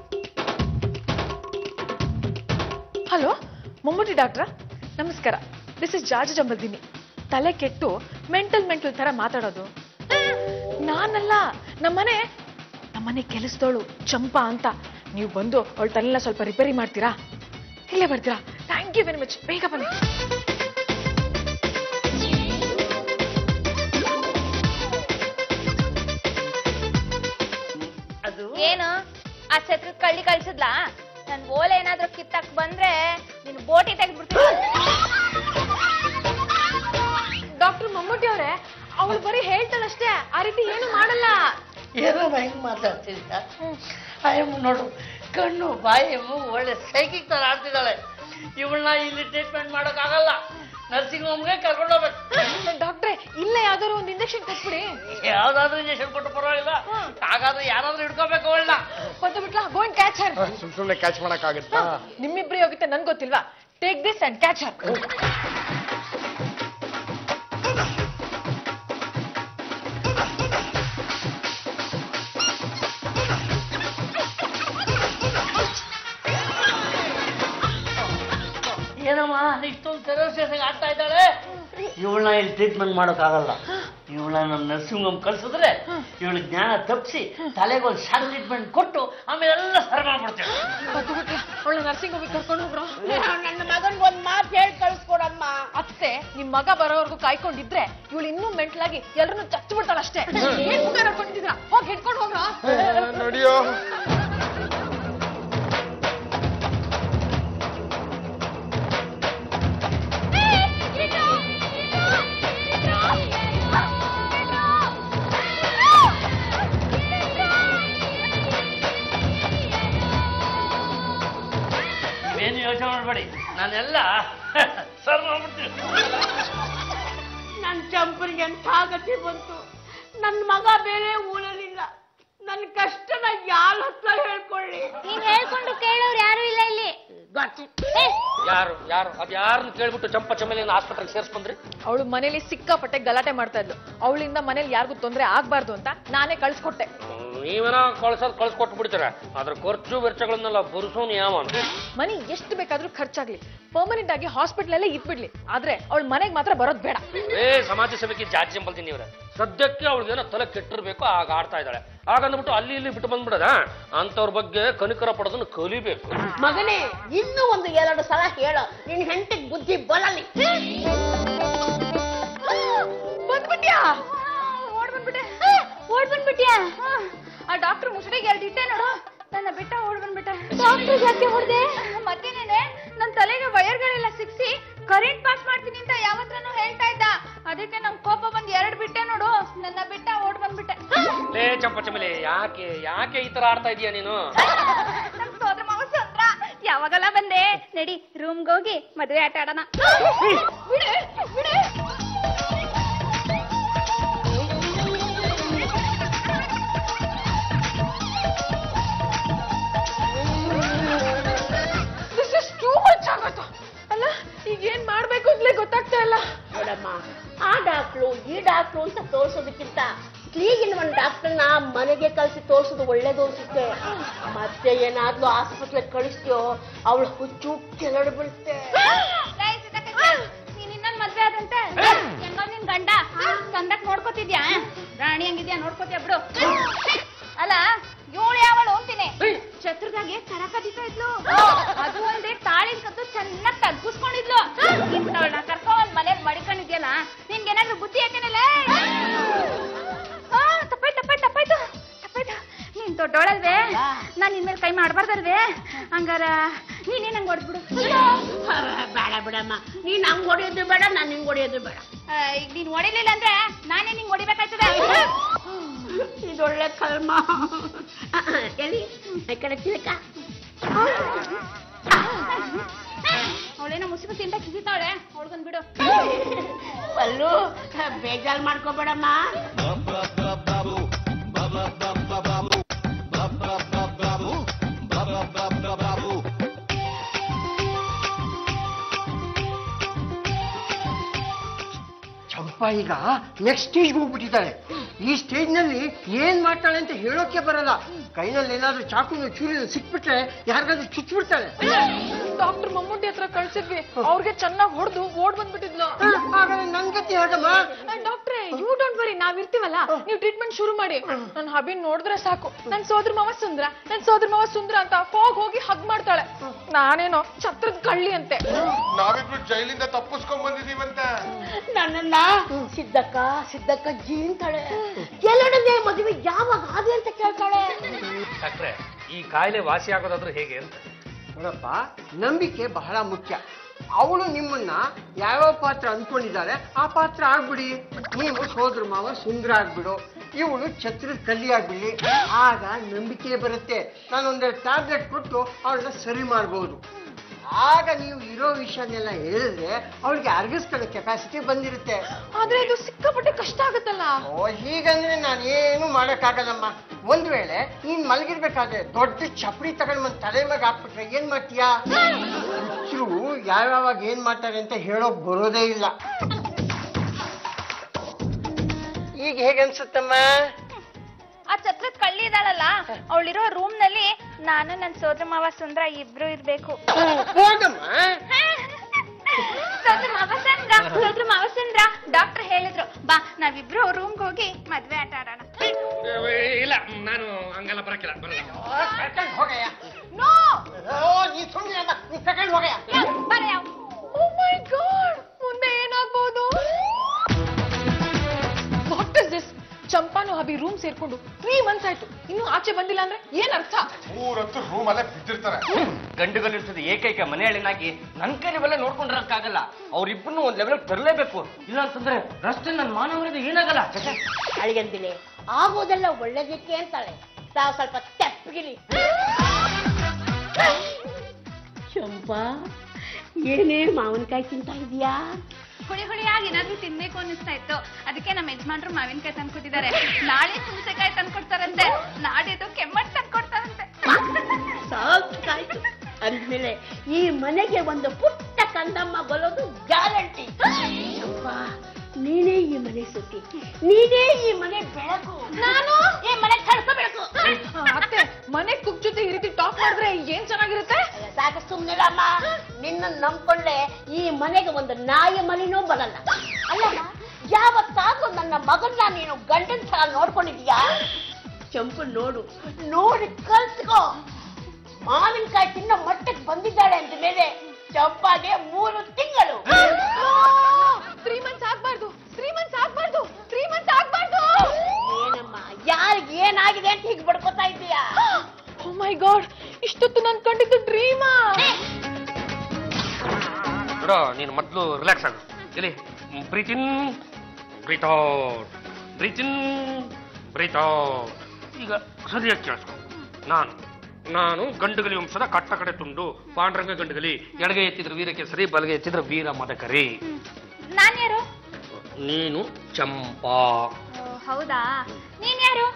ಹಲೋ ಮಮ್ಮೂಟಿ ಡಾಕ್ಟ್ರ ನಮಸ್ಕಾರ ದಿಸ್ ಇಸ್ ಜಾರ್ಜ್ ಜಂಬಲ್ದಿನಿ ತಲೆ ಕೆಟ್ಟು ಮೆಂಟಲ್ ಮೆಂಟಲ್ ತರ ಮಾತಾಡೋದು ನಾನಲ್ಲ ನಮ್ಮನೆ ನಮ್ಮನೆ ಕೆಲಸದವಳು ಚಂಪಾ ಅಂತ ನೀವು ಬಂದು ಅವಳ ತಲೆಲ್ಲ ಸ್ವಲ್ಪ ರಿಪೇರಿ ಮಾಡ್ತೀರಾ ಇಲ್ಲೇ ಬರ್ತೀರಾ ಥ್ಯಾಂಕ್ ಯು ವೆರಿ ಮಚ್ ಬೇಗ ಬನ್ನಿ ಏನು ಆ ಛತ್ರದ ಕಳ್ಳಿ ಕಳ್ಸಿದ್ಲಾ ನನ್ ಓಲೆ ಏನಾದ್ರೂ ಕಿತ್ತಕ್ ಬಂದ್ರೆ ನಿನ್ ಬೋಟಿ ತೆಗೆದ್ಬಿಡ್ತೀನಿ ಡಾಕ್ಟರ್ ಮಮ್ಮೂಟಿ ಅವರೇ ಅವಳು ಬರೀ ಹೇಳ್ತಾಳಷ್ಟೇ ಆ ರೀತಿ ಏನು ಮಾಡಲ್ಲ ಏನಮ್ಮ ಹೆಂಗ್ ಮಾತಾಡ್ತಿದ್ದ ಅಯ್ಯಮ್ಮ ನೋಡು ಕಣ್ಣು ಬಾಯಿ ಮೂಗು ಒಳ್ಳೆ ಸೈಕಿಕ್ ತರ ಆಡ್ತಿದ್ದಾಳೆ ಇವಳನ್ನ ಇಲ್ಲಿ ಟ್ರೀಟ್ಮೆಂಟ್ ಮಾಡೋಕ್ಕಾಗಲ್ಲ ನರ್ಸಿಂಗ್ ಹೋಮ್ಗೆ ಕರ್ಕೊಂಡು ಹೋಗ್ಬೇಕು ಡಾಕ್ಟ್ರೆ ಇಲ್ಲೇ ಯಾವ್ದಾದ್ರು ಒಂದು ಇಂಜೆಕ್ಷನ್ ಕೊಟ್ಬಿಡಿ ಯಾವ್ದಾದ್ರು ಇಂಜೆಕ್ಷನ್ ಕೊಟ್ಟು ಪರವಾಗಿಲ್ಲ ಹಾಗಾದ್ರೆ ಯಾರಾದ್ರೂ ಹಿಡ್ಕೋಬೇಕು ಅವಳನ್ನ ಬಂದು ಬಿಟ್ಲಾ ಗೋ ಅಂಡ್ ಕ್ಯಾಚ್ ಹರ್ ಸುಮ್ ಸುಮ್ನೆ ಕ್ಯಾಚ್ ಮಾಡಕ್ ಆಗುತ್ತಾ ನಿಮ್ಮಿಬ್ರು ಹೋಗುತ್ತೆ ನನ್ ಗೊತ್ತಿಲ್ವಾ take this and catch her ಏನಮ್ಮ ಇಷ್ಟೊಂದು ಫೆರೋಸಿಯಸ್ ಆಗಿ ಆಡ್ತಾ ಇದ್ದಾಳೆ ಇವಳನ್ನ ಇಲ್ಲಿ ಟ್ರೀಟ್ಮೆಂಟ್ ಮಾಡೋಕ್ಕಾಗಲ್ಲ ಇವಳನ್ನ ನಮ್ಮ ನರ್ಸಿಂಗ್ ಹೋಮ್ ಕಳ್ಸಿದ್ರೆ ಇವಳ ಜ್ಞಾನ ತಪ್ಪಿಸಿ ತಲೆಗೊಂದು ಶಾರ್ಟ್ ಟ್ರೀಟ್ಮೆಂಟ್ ಕೊಟ್ಟು ಆಮೇಲೆ ಎಲ್ಲ ಸರಿ ಮಾಡ್ಬಿಡ್ತೇವೆ ಬಂದು ಬಿಟ್ಲಾ ಅವಳು ನರ್ಸಿಂಗ್ ಹೋಗಿ ಕರ್ಕೊಂಡು ಹೋಗ್ರು ನನ್ನ ಮಗನ್ಗೆ ಒಂದು ಮಾತು ಹೇಳಿ ಕಳಿಸ್ಕೊಡಮ್ಮ ಅತ್ತೆ ನಿಮ್ ಮಗ ಬರೋವರೆಗೂ ಕಾಯ್ಕೊಂಡಿದ್ರೆ ಇವಳು ಇನ್ನೂ ಮೆಂಟ್ಲಾಗಿ ಎಲ್ರನ್ನೂ ಚಚ್ಚು ಬಿಡ್ತಾಳಷ್ಟೇ ಏನ್ ಮುಖ ನೋಡ್ಕೊಂಡಿದ್ದೀರಾ ಹೋಗಿ ಹಿಡ್ಕೊಂಡು ಹೋಗ್ರ ನಡಿಯೋ ನೀವೇನು ಯೋಚನೆ ಮಾಡಬೇಡಿ ನಾನೆಲ್ಲ ಸರ್ ಮಾಡ್ಬಿಡ್ತೀನಿ ನನ್ನ ಚಂಪರಿಗೆ ಎಂಥ ಗತಿ ಬಂತು ನನ್ನ ಮಗ ಬೇರೆ ಊರಲ್ಲಿಲ್ಲ ನನ್ನ ಕಷ್ಟನ ಯಾರ ಹತ್ರ ಹೇಳ್ಕೊಳ್ಳಿ ನೀನ್ ಹೇಳ್ಕೊಂಡು ಕೇಳೋರು ಯಾರು ಇಲ್ಲ ಇಲ್ಲಿ ಏ, ಯಾರು ಯಾರು ಅದ್ ಯಾರನ್ನ ಕೇಳ್ಬಿಟ್ಟು ಚಂಪ ಚಮೇಲಿನ ಆಸ್ಪತ್ರೆಗೆ ಸೇರ್ಸ್ಕೊಂಡ್ರಿ ಅವಳು ಮನೇಲಿ ಸಿಕ್ಕಾಪಟ್ಟೆ ಗಲಾಟೆ ಮಾಡ್ತಾ ಇದ್ಲು ಅವಳಿಂದ ಮನೇಲಿ ಯಾರಿಗೂ ತೊಂದರೆ ಆಗ್ಬಾರ್ದು ಅಂತ ನಾನೇ ಕಳ್ಸ್ಕೊಟ್ಟೆ ನೀವೇನೋ ಕಳ್ಸೋದ್ ಕಳ್ಸ್ಕೊಟ್ಟು ಬಿಡ್ತೀರ ಅದ್ರ ಖರ್ಚು ವೆಚ್ಚಗಳನ್ನೆಲ್ಲ ಬುರ್ಸೋನ್ ಯಾವ ಮನಿ ಎಷ್ಟು ಬೇಕಾದ್ರೂ ಖರ್ಚಾಗ್ಲಿ ಪರ್ಮನೆಂಟ್ ಆಗಿ ಹಾಸ್ಪಿಟಲ್ ಅಲ್ಲೇ ಇದ್ಬಿಡ್ಲಿ ಆದ್ರೆ ಅವಳ ಮನೆಗೆ ಮಾತ್ರ ಬರೋದ್ ಬೇಡ ಏ ಸಮಾಜ ಸೇವೆಗೆ ಜಾತಿ ಜಂಬಲ್ತೀನಿ ಇವ್ರೆ ಸದ್ಯಕ್ಕೆ ಅವಳಿಗೇನೋ ತಲೆ ಕೆಟ್ಟಿರ್ಬೇಕು ಆಗ ಆಡ್ತಾ ಇದ್ದಾಳೆ ಹಾಗಂದ್ಬಿಟ್ಟು ಅಲ್ಲಿ ಇಲ್ಲಿ ಬಿಟ್ಟು ಬಂದ್ಬಿಡದ ಅಂತವ್ರ ಬಗ್ಗೆ ಕನಿಕರ ಪಡೋದನ್ನ ಕಲಿಬೇಕು ಮಗನೇ ಇನ್ನೂ ಒಂದು ಎರಡು ಸಲ ಹೇಳು ನಿನ್ ಹೆಂಡತಿಗೆ ಬುದ್ಧಿ ಬರಲಿ ಬಂದ್ಬಿಟ್ಯಾ ಓಡ್ ಬಂದ್ಬಿಟ್ಟೆ ಆ, ಓಡ್ ಬಂದ್ಬಿಟ್ಯಾ ಆ, ಆ ಡಾಕ್ಟರ್ ಮುಸುಡಿಗೆ ಎರಡು ಇಟ್ಟೆ ನೋಡು ನನ್ನ ಬಿಟ್ಟ ಓಡ್ ಬಂದ್ಬಿಟ್ಟೆ ಡಾಕ್ಟರ್ ಯಾಕೆ ಹೊಡೆದೆ ಮತ್ತೇನೇನೆ ನನ್ನ ತಲೆಗೆ ವೈರ್ಗಳೆಲ್ಲ ಸಿಕ್ಸಿ ಕರೆಂಟ್ ಪಾಸ್ ಮಾಡ್ತೀನಿ ಅಂತ ಯಾವತ್ರನೂ ಹೇಳ್ತಾ ಇದ್ದ ಅದಕ್ಕೆ ನಮ್ ಕೋಪ ಬಂದ್ ಎರಡ್ ಬಿಟ್ಟೆ ನೋಡು ನನ್ನ ಬಿಟ್ಟ ಓಡ್ ಬಂದ್ಬಿಟ್ಟೆ ಲೇ ಚಂಪ ಚಮೇಲಿ ಯಾಕೆ ಯಾಕೆ ಈ ತರ ಆಡ್ತಾ ಇದೀಯ ನೀನು ನಮ್ ಸೋದರ ಮಾವ ಸತ್ರ ಯಾವಾಗಲ್ಲ ಬಂದೆ ನಡಿ ರೂಮ್ಗೆ ಹೋಗಿ ಮದುವೆ ಆಟ ಆಡೋಣ ಬಿಡೆ ಬಿಡೆ ದಿಸ್ ಇಸ್ ಟೂ ಮಚ್ ಆಗೋಯ್ತು ಅಲ್ಲ ಈಗ ಏನ್ ಮಾಡ್ಬೇಕು ಅಂತಲೇ ಗೊತ್ತಾಗ್ತಾ ಇಲ್ಲ ನೋಡಮ್ಮ ಆ ಡಾಕ್ಟ್ರು ಈ ಡಾಕ್ಟ್ರು ಅಂತ ತೋರ್ಸೋದಕ್ಕಿಂತ ಈಗಿನ ಒಂದು ಡಾಕ್ಟರ್ನ ಮನೆಗೆ ಕಳಿಸಿ ತೋರ್ಸೋದು ಒಳ್ಳೇದು ಅನ್ಸುತ್ತೆ ಮತ್ತೆ ಏನಾದ್ರೂ ಆಸ್ಪತ್ರೆ ಕಳಿಸ್ತೀಯೋ ಅವಳು ಹುಚ್ಚು ಕೆಳಡು ಬೀಳುತ್ತೆ ನೀನ್ ಇನ್ನೊಂದ್ ಮದ್ವೆ ಆದಂತೆ ಹೆಂಗೋ ನಿನ್ ಗಂಡ ಚಂದಕ್ ನೋಡ್ಕೋತಿದ್ಯಾ ರಾಣಿ ಹಂಗಿದ್ಯಾ ನೋಡ್ಕೋತಿಯ ಬಿಡು ಅಲ್ಲ ಇವಳು ಯಾವಳು ಅಂತೀನಿ ಛತ್ರದಾಗೆ ಸರ ಕದೀತಾ ಇದ್ಲು ಅದು ಒಂದೇ ತಾಳಿ ಕದ್ದು ಚೆನ್ನಾಗ್ ತಗ್ಗಿಸ್ಕೊಂಡಿದ್ಲು ಇಂಥವ್ಳನ್ನ ಕರ್ಕೊಂಡ್ ಮನೇಲಿ ಮಡಿಕೊಂಡಿದ್ಯಲ್ಲ ನಿನ್ಗೇನಾದ್ರೂ ಬುದ್ಧಿ ಯಾಕೆನಲ್ಲ ತಪ್ಪಾಯ್ತು ತಪ್ಪಾಯ್ತು ತಪ್ಪಾಯ್ತು ತಪ್ಪಾಯ್ತು ನೀನ್ ದೊಡ್ಡೋಳಲ್ವೇ ನಾನ್ ನಿನ್ ಮೇಲೆ ಕೈ ಮಾಡ್ಬಾರ್ದಲ್ವೇ ಹಂಗಾರ ನೀನೇ ನಂಗೆ ಹೊಡ್ಬಿಡು ಬೇಡ ಬಿಡಮ್ಮ ನೀನ್ ಹಂಗ್ ಹೊಡೆಯೋದು ಬೇಡ ನಾನು ಹಿಂಗ್ ಹೊಡೆಯೋದು ಬೇಡ ಆ, ಈಗ ನೀನ್ ಹೊಡಿಲಿಲ್ಲ ಅಂದ್ರೆ ನಾನೇ ನಿಂಗೆ ಹೊಡಿಬೇಕಾಯ್ತದೆ ಇದೊಳ್ಳೆ ಕಲ್ಮ ಎಲ್ಲಿ ಈ ಕಡೆ ತಿಳಕ ಅವಳೇನೋ ಮುಸಿ ಮುಸಿ ಅಂತ ಕಿಸಿತಾವಳೆ ಅವಳ್ಗೊಂದ್ ಬಿಡು ಅಲ್ಲೂ ಬೇಜಾರ್ ಮಾಡ್ಕೋಬೇಡಮ್ಮ ಚಂಪಾ ಈಗ ನೆಕ್ಸ್ಟ್ ಸ್ಟೇಜ್ಗೆ ಹೋಗ್ಬಿಟ್ಟಿದ್ದಾಳೆ ಈ ಸ್ಟೇಜ್ ನಲ್ಲಿ ಏನ್ ಮಾಡ್ತಾಳೆ ಅಂತ ಹೇಳೋಕೆ ಬರಲ್ಲ ಕೈನಲ್ಲಿ ಏನಾದ್ರೂ ಚಾಕುನು ಚೂರಿನ ಸಿಕ್ಬಿಟ್ರೆ ಯಾರಿಗಾದ್ರೂ ಚುಚ್ಬಿಡ್ತಾಳೆ ಡಾಕ್ಟರ್ ಮಮ್ಮೂಟಿ ಹತ್ರ ಕಳ್ಸಿದ್ವಿ ಅವ್ರಿಗೆ ಚೆನ್ನಾಗಿ ಹೊಡೆದು ಓಡ್ ಬಂದ್ಬಿಟ್ಟಿದ್ಲು ಹಾಗಾದ್ರೆ ನನ್ ಗತಿ ಹೇಗಮ್ಮ ಡಾಕ್ಟ್ರೆ ಯು ಡೋಂಟ್ ವರಿ ನಾವ್ ಇರ್ತೀವಲ್ಲ ನೀವು ಟ್ರೀಟ್ಮೆಂಟ್ ಶುರು ಮಾಡಿ ನನ್ ಹಬಿನ್ ನೋಡಿದ್ರೆ ಸಾಕು ನನ್ ಸೋದ್ರ ಮಾವ ಸುಂದ್ರ ನನ್ ಸೋದ್ರ ಮಾವ ಸುಂದ್ರ ಅಂತ ಹೋಗ್ ಹೋಗಿ ಹಗ್ ಮಾಡ್ತಾಳೆ ನಾನೇನೋ ಛತ್ರದ ಕಳ್ಳಿ ಅಂತೆ ನಾವಿಬ್ರು ಜೈಲಿಂದ ತಪ್ಪಿಸ್ಕೊಂಡ್ ಬಂದಿದೀವಂತೆ ನನ್ನನ್ನ ಸಿದ್ದಕ್ಕ ಸಿದ್ದಕ್ಕ ಜೀಂತಾಳೆ ಎಲ್ಲಡನೇ ಮದುವೆ ಯಾವಾಗ ಆದಿ ಅಂತ ಕೇಳ್ತಾಳೆ ಡಾಕ್ಟ್ರೆ ಈ ಕಾಯಿಲೆ ವಾಸಿ ಆಗೋದಾದ್ರೂ ಹೇಗೆ ಅಂತ ನೋಡಪ್ಪ ನಂಬಿಕೆ ಬಹಳ ಮುಖ್ಯ ಅವಳು ನಿಮ್ಮನ್ನ ಯಾವ್ಯಾವ ಪಾತ್ರ ಅನ್ಕೊಂಡಿದ್ದಾಳೆ ಆ ಪಾತ್ರ ಆಗ್ಬಿಡಿ ನೀವು ಸೋದ್ರ ಮಾವ ಸುಂದರ ಆಗ್ಬಿಡು ಇವಳು ಛತ್ರದ ಕಲ್ಲಿ ಆಗ್ಬಿಡಿ ಆಗ ನಂಬಿಕೆ ಬರುತ್ತೆ ನಾನೊಂದೆರಡು ಟ್ಯಾಬ್ಲೆಟ್ ಕೊಟ್ಟು ಅವಳನ್ನ ಸರಿ ಮಾಡ್ಬೋದು ಆಗ ನೀವು ಇರೋ ವಿಷಯನೆಲ್ಲ ಹೇಳಿದ್ರೆ ಅವಳಿಗೆ ಅರ್ಗಿಸ್ಕೊಳ್ಳೋ ಕೆಪಾಸಿಟಿ ಬಂದಿರುತ್ತೆ ಆದ್ರೆ ಇದು ಸಿಕ್ಕಾಪಟ್ಟೆ ಕಷ್ಟ ಆಗುತ್ತಲ್ಲ ಓ ಹೀಗಂದ್ರೆ ನಾನೇನು ಮಾಡಕ್ಕಾಗಲ್ಲಮ್ಮ ಒಂದ್ ವೇಳೆ ನೀನ್ ಮಲಗಿರ್ಬೇಕಾದ್ರೆ ದೊಡ್ಡ ಚಪ್ಪಡಿ ತಗೊಂಡ್ ಬಂದ್ ತಲೆ ಮ್ಯಾಗ ಹಾಕ್ಬಿಟ್ರೆ ಏನ್ ಮಾಡ್ತೀಯಾ ಹುಚ್ಚರು ಯಾವ್ಯಾವಾಗ ಏನ್ ಮಾಡ್ತಾರೆ ಅಂತ ಹೇಳೋಕ್ ಬರೋದೇ ಇಲ್ಲ ಈಗ ಹೇಗೆ ಅನ್ಸುತ್ತಮ್ಮ ಆ ಛತ್ರದ ಕಳ್ಳಿ ಇದಾಳಲ್ಲ ಅವಳಿರೋ ರೂಮ್ ನಲ್ಲಿ ನಾನು ನನ್ ಸೋದ್ರ ಮಾವ ಸುಂದ್ರ ಇಬ್ರು ಇರ್ಬೇಕು ಹೋಗಮ್ಮ ಸೋದ್ರ ಮಾವ ಸುಂದ್ರ ಸೋದ್ರ ಮಾವ ಸುಂದ್ರ ಡಾಕ್ಟರ್ ಹೇಳಿದ್ರು ಬಾ ನಾವಿಬ್ರು ರೂಮ್ಗೆ ಹೋಗಿ ಮದ್ವೆ ಆಟ ಆಡೋಣ ಇಲ್ಲ ನಾನು ಹಂಗೆಲ್ಲ ಬರಕಿಲ್ಲ ಬರಲ್ಲ ಕರ್ಕೊಂಡ್ ಹೋಗಯ್ಯ ನೋ ಓ ನೀ ಸುಮ್ಮನೆ ನೀ ಕರ್ಕೊಂಡ್ ಹೋಗಯ್ಯ ಬರ ಯಾವ ಓ ಮೈ ಗಾಡ್ ಮುಂದೆ ಏನಾಗ್ಬೋದು ವಾಟ್ ಇಸ್ ದಿಸ್ ಚಂಪಾನು ಹಬಿ ರೂಮ್ ಸೇರ್ಕೊಂಡು ತ್ರೀ ಮಂತ್ಸ್ ಆಯ್ತು ಇನ್ನೂ ಆಚೆ ಬಂದಿಲ್ಲ ಅಂದ್ರೆ ಏನ್ ಅರ್ಥ ಊರತ್ತು ರೂಮ್ ಅಲ್ಲೇ ಬಿದ್ದಿರ್ತಾರೆ ಗಂಡುಗಲಿರ್ತದೆ ಏಕೈಕ ಮನೆಯಲ್ಲಿನಾಗಿ ನನ್ ಕೈಲಿ ಇವೆಲ್ಲ ನೋಡ್ಕೊಂಡಿರಕ್ಕಾಗಲ್ಲ ಅವ್ರಿಬ್ಬರನ್ನು ಒಂದ್ ಲೆವೆಲ್ ತರಲೇಬೇಕು ಇಲ್ಲ ಅಂತಂದ್ರೆ ರಸ್ತೆ ನನ್ನ ಮಾನವರಿಗೆ ಏನಾಗಲ್ಲ ಛೆ, ಅಳಿಗಂದಿಲೆ ಆಗೋದೆಲ್ಲ ಒಳ್ಳೇದಕ್ಕೆ ಅಂತಾಳೆ ತಾವು ಸ್ವಲ್ಪ ತೆಪ್ಪಗಿಲಿ ಚಂಪಾ ಏನೇ ಮಾವಿನಕಾಯಿ ತಿಂತಾ ಇದೀಯಾ ಹುಳಿ ಹುಳಿಯಾಗಿ ಏನಾದ್ರೂ ತಿನ್ಬೇಕು ಅನ್ನಿಸ್ತಾ ಇತ್ತು ಅದಕ್ಕೆ ನಮ್ಮ ಯಜಮಾನ್ರು ಮಾವಿನಕಾಯಿ ತಂದ್ಕೊಟ್ಟಿದ್ದಾರೆ ನಾಳೆ ಹುಣಸೆಕಾಯಿ ತಂದ್ಕೊಡ್ತಾರಂತೆ ನಾಡಿದ್ದು ಕೆಮ್ಮಣ್ಣು ತಂದ್ಕೊಡ್ತಾರಂತೆ ಸಾಕಾಯ್ತು ಅಂದ್ಮೇಲೆ ಈ ಮನೆಗೆ ಒಂದು ಪುಟ್ಟ ಕಂದಮ್ಮ ಬರೋದು ಗ್ಯಾರಂಟಿ ಚಂಪಾ ನೀನೇ ಈ ಮನೆ ಸುತ್ತಿ ನೀನೇ ಈ ಮನೆ ಬೆಳಕು ನಾನು ಈ ಮನೆ ಕಳ್ಕೋಬೇಕು ಅತ್ತೆ ಮನೆ ಕುಕ್ ಜೊತೆ ಈ ರೀತಿ ಟಾಕ್ ಮಾಡಿದ್ರೆ ಏನ್ ಚೆನ್ನಾಗಿರುತ್ತೆ ಸಾಕು ಸುಮ್ಮನಿರಮ್ಮ ನಿನ್ನ ನಂಬ್ಕೊಂಡ್ರೆ ಈ ಮನೆಗೆ ಒಂದು ನಾಯಿ ಮನೆನೂ ಬರಲ್ಲ ಅಲ್ಲಮ್ಮ ಯಾವತ್ತಾದ್ರೂ ನನ್ನ ಮಗನ್ನ ನೀನು ಗಂಡನ ತರ ನೋಡ್ಕೊಂಡಿದ್ಯಾ ಚಂಪು ನೋಡು ನೋಡಿ ಕಲ್ತ್ಕೋ ಮಾವಿನಕಾಯಿ ತಿನ್ನೋ ಮಟ್ಟಕ್ಕೆ ಬಂದಿದ್ದಾಳೆ ಅಂತ ಮೇಲೆ ಚಂಪಾಗೆ ಮೂರು ತಿಂಗಳು ತ್ರೀ ಮಂತ್ಸ್ ಆಗ್ಬಾರ್ದು ತ್ರೀ ಮಂತ್ಸ್ ಆಗ್ಬಾರ್ದು ತ್ರೀ ಮಂತ್ಸ್ ಆಗ್ಬಾರ್ದು ಏನಮ್ಮ ಯಾರಿಗೆ ಏನಾಗಿದೆ ಅಂತ ಹೀಗೆ ಬಡ್ಕೋತಾ ಇದ್ದೀಯಾ ಓ ಮೈ ಗಾಡ್ ಇಷ್ಟೊತ್ತು ನನ್ ಕಂಡಿದ್ದು ಡ್ರೀಮಾ ನೋಡೋ ನೀನು ಮೊದಲು ರಿಲ್ಯಾಕ್ಸ್ ಆಗು ಇಲ್ಲಿ breathe in breathe out breathe in breathe out ಈಗ ಸರಿಯಾಗಿ ಕೇಳಿಸ್ಕೊ ನಾನು ನಾನು ಗಂಡುಗಲಿ ವಂಶದ ಕಟ್ಟ ಕಡೆ ತುಂಡು ಪಾಂಡುರಂಗ ಗಂಡುಗಲಿ ಎಡಗೈ ಎತ್ತಿದ್ರೆ ವೀರಕ್ಕೆ ಸರಿ ಬಲಗೈ ಎತ್ತಿದ್ರೆ ವೀರ ಮದಕರಿ ನಾನ್ ಯಾರು ನೀನು ಚಂಪಾ ಓ, ಹೌದಾ ನೀನ್ ಯಾರು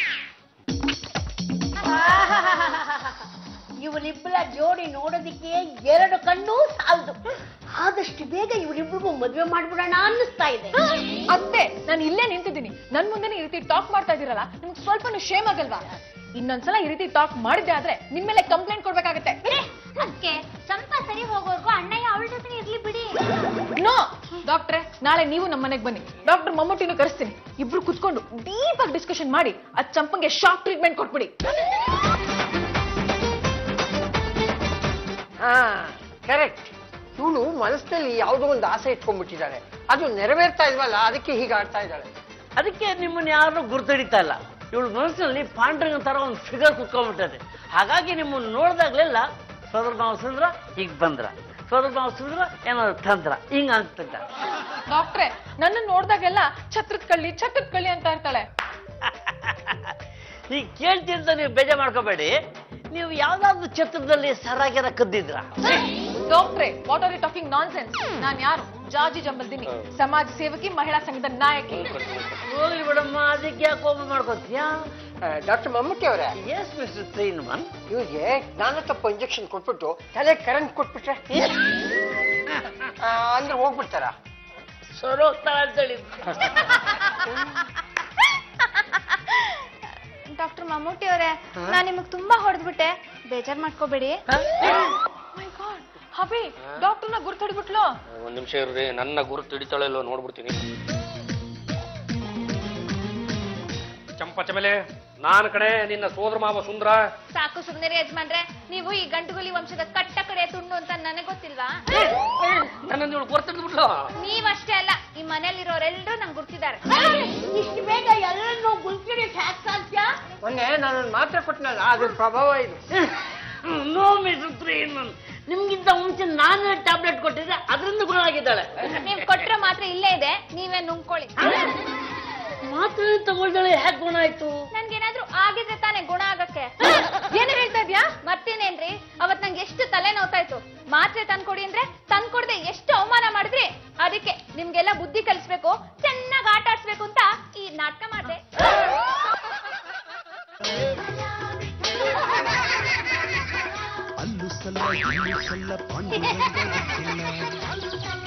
ಇವರಿಬ್ಬರ ಜೋಡಿ ನೋಡೋದಿಕ್ಕೆ ಎರಡು ಕಣ್ಣು ಸಾಲದು ಆದಷ್ಟು ಬೇಗ ಇವರಿಬ್ಬರಿಗೂ ಮದುವೆ ಮಾಡ್ಬಿಡೋಣ ಅನ್ನಿಸ್ತಾ ಇದೆ ಅತ್ತೆ ನಾನು ಇಲ್ಲೇ ನಿಂತಿದ್ದೀನಿ ನನ್ ಮುಂದೆನೆ ಈ ರೀತಿ ಟಾಕ್ ಮಾಡ್ತಾ ಇದೀರಲ್ಲ ನಿಮ್ಗೆ ಸ್ವಲ್ಪ ಶೇಮ್ ಆಗಲ್ವಾ ಇನ್ನೊಂದ್ಸಲ ಈ ರೀತಿ ಟಾಕ್ ಮಾಡಿದ್ದೆ ಆದ್ರೆ ನಿಮ್ ಮೇಲೆ ಕಂಪ್ಲೇಂಟ್ ಕೊಡ್ಬೇಕಾಗತ್ತೆ ಅದಕ್ಕೆ ಚಂಪಾ ಸರಿ ಹೋಗೋರ್ಗು ಅಣ್ಣಯ್ಯ ಅವಳ ಜೊತೆ ಇರ್ಲಿ ಬಿಡಿ ನೋ ಡಾಕ್ಟ್ರೆ ನಾಳೆ ನೀವು ನಮ್ಮ ಮನೆಗೆ ಬನ್ನಿ ಡಾಕ್ಟರ್ ಮಮ್ಮೂಟಿನೂ ಕರೆಸ್ತೀನಿ ಇಬ್ರು ಕುತ್ಕೊಂಡು ಡೀಪ್ ಆಗಿ ಡಿಸ್ಕಷನ್ ಮಾಡಿ ಆ ಚಂಪಂಗೆ ಶಾಕ್ ಟ್ರೀಟ್ಮೆಂಟ್ ಕೊಟ್ಬಿಡಿ ಹಾ ಕರೆಕ್ಟ್ ಇವಳು ಮನಸ್ಸಿನಲ್ಲಿ ಯಾವುದೋ ಒಂದು ಆಸೆ ಇಟ್ಕೊಂಡ್ಬಿಟ್ಟಿದ್ದಾಳೆ ಅದು ನೆರವೇರ್ತಾ ಇಲ್ವಲ್ಲ ಅದಕ್ಕೆ ಹೀಗೆ ಆಡ್ತಾ ಇದ್ದಾಳೆ ಅದಕ್ಕೆ ನಿಮ್ಮನ್ನ ಯಾರು ಗುರ್ತಿಡಿತಾ ಇಲ್ಲ ಇವಳು ಮನಸ್ಸಿನಲ್ಲಿ ಪಾಂಡ್ರಂಗ ತರ ಒಂದು ಫಿಗರ್ ಕುತ್ಕೊಂಡ್ಬಿಟ್ಟದೆ ಹಾಗಾಗಿ ನಿಮ್ಮನ್ನ ನೋಡಿದಾಗ್ಲೆಲ್ಲ ಸೋದರ ಮಾವ ಸುಂದ್ರ ಈಗ ಬಂದ್ರ ಸೋದರ ಮಾವ ಸುಂದ್ರ ಏನಾದ್ರು ತಂದ್ರ ಹಿಂಗ ಅನ್ಸ್ತಿದ್ದ ಡಾಕ್ಟ್ರೆ ನನ್ನ ನೋಡ್ದಾಗೆಲ್ಲ ಛತ್ರದ ಕಳ್ಳಿ ಛತ್ರದ ಕಳ್ಳಿ ಅಂತ ಇರ್ತಾಳೆ ಈಗ ಕೇಳ್ತೀನಿ ಅಂತ ನೀವು ಬೇಜಾರ್ ಮಾಡ್ಕೋಬೇಡಿ ನೀವು ಯಾವ್ದಾದ್ರು ಛತ್ರದಲ್ಲಿ ಸರಾಗ್ಯರ ಕದ್ದಿದ್ರ ಡಾಕ್ಟ್ರೆ what are you talking nonsense ನಾನ್ ಯಾರು ಜಾಜಿ ಜಂಬಲ್ದಿನಿ ಸಮಾಜ ಸೇವಕಿ ಮಹಿಳಾ ಸಂಘದ ನಾಯಕಿ ಹೋಗ್ಲಿ ಬಿಡಮ್ಮ ಅದಕ್ಕೆ ಯಾಕೆ ಕೋಪ ಮಾಡ್ಕೊತೀಯಾ ಡಾಕ್ಟರ್ ಮಮ್ಮೂಟಿ ಅವರೇ ಎಸ್ ಮಿಸ್ಟರ್ ತ್ರೀನ್ ಮನ್ ಇವ್ರಿಗೆ ಜ್ಞಾನ ತಪ್ಪ ಇಂಜೆಕ್ಷನ್ ಕೊಟ್ಬಿಟ್ಟು ತಲೆ ಕರೆಂಟ್ ಕೊಟ್ಬಿಟ್ರೆ ಆ, ಅಂದ್ರೆ ಹೋಗ್ಬಿಡ್ತಾರ ಸರೋಗ್ತಾರ ಅಂತೇಳಿ ಡಾಕ್ಟರ್ ಮಮ್ಮೂಟಿ ಅವರೇ ನಾನ್ ನಿಮಗ್ ತುಂಬಾ ಹೊಡೆದ್ಬಿಟ್ಟೆ ಬೇಜಾರ್ ಮಾಡ್ಕೋಬೇಡಿ ಮೈ ಗಾಡ್ ಹಬಿ ಡಾಕ್ಟರ್ನ ಗುರ್ತಡಿಬಿಟ್ಲು ಒಂದ್ ನಿಮಿಷ ಇರ್ರಿ ನನ್ನ ಗುರುತು ಹಿಡಿತಾಳೆ ಇಲ್ಲೋ ನೋಡ್ಬಿಡ್ತೀನಿ ಚಂಪ ಚಮೇಲೆ ನಾನ್ ಕಡೆ ನಿನ್ನ ಸೋದರ ಮಾವ ಸುಂದ್ರ ಸಾಕು ಸುಮ್ನೆ ಯಜಮಾನ್ರೆ ನೀವು ಈ ಗಂಟುಗುಲಿ ವಂಶದ ಕಟ್ಟ ಕಡೆ ತುಂಡು ಅಂತ ನನಗೆ ಗೊತ್ತಿಲ್ವಾ ನನ್ನ ಇವಳು ಗುರ್ತಿಡ್ಬಿಟ್ಲು ನೀವಷ್ಟೇ ಅಲ್ಲ ಈ ಮನೇಲಿರೋರೆಲ್ಲರೂ ನಂಗೆ ಗುರ್ತಿದ್ದಾರೆ ಇಷ್ಟು ಬೇಗ ಎಲ್ಲರನ್ನೂ ಗುಂಪಿಡಿಕ್ ಹ್ಯಾಕ್ ಸಾಧ್ಯ ಮೊನ್ನೆ ನಾನು ಮಾತ್ರ ಕೊಟ್ಟನಲ್ಲ ಅದ್ರ ಪ್ರಭಾವ ಇದು ನೋ ಮಿಸ್ಟರ್ ತ್ರೀನ್ ಮನ್ ನಿಮ್ಗಿಂತ ಮುಂಚೆ ನಾನು ಟ್ಯಾಬ್ಲೆಟ್ ಕೊಟ್ಟಿದ್ದೆ ಅದರಿಂದ ಗುಣ ಆಗಿದ್ದಾಳೆ ನೀವ್ ಕೊಟ್ರೆ ಮಾತ್ರ ಇಲ್ಲೇ ಇದೆ ನೀವೇ ನುಂಗ್ಕೊಳ್ಳಿ ಮಾತ್ರ ತಗೊಳ್ದಾಳೆ ಯಾಕೆ ಗುಣ ಆಯ್ತು ನನ್ಗೇನಾದ್ರೂ ಆಗಿದ್ರೆ ತಾನೇ ಗುಣ ಆಗಕ್ಕೆ ಏನು ಹೇಳ್ತಾ ಇದ್ಯಾ ಮತ್ತೇನೇನ್ರಿ ಅವತ್ ನಂಗೆ ಎಷ್ಟು ತಲೆ ನೋವ್ತಾಯ್ತು ಮಾತ್ರೆ ತಂದ್ಕೊಡಿ ಅಂದ್ರೆ ತಂದ್ಕೊಡ್ದೆ ಎಷ್ಟು ಅವಮಾನ ಮಾಡಿದ್ರಿ ಅದಕ್ಕೆ ನಿಮ್ಗೆಲ್ಲ ಬುದ್ಧಿ ಕಲಿಸ್ಬೇಕು ಚೆನ್ನಾಗಿ ಆಟ ಆಡ್ಸ್ಬೇಕು ಅಂತ ಈ ನಾಟಕ ಮಾಡ್ದೆ ಅಲ್ಲು ಸಲ್ಲ ಇಲ್ಲು ಸಲ್ಲ ಪಾಂಡುರಂಗ ಗೊತ್ತಿಲ್ಲ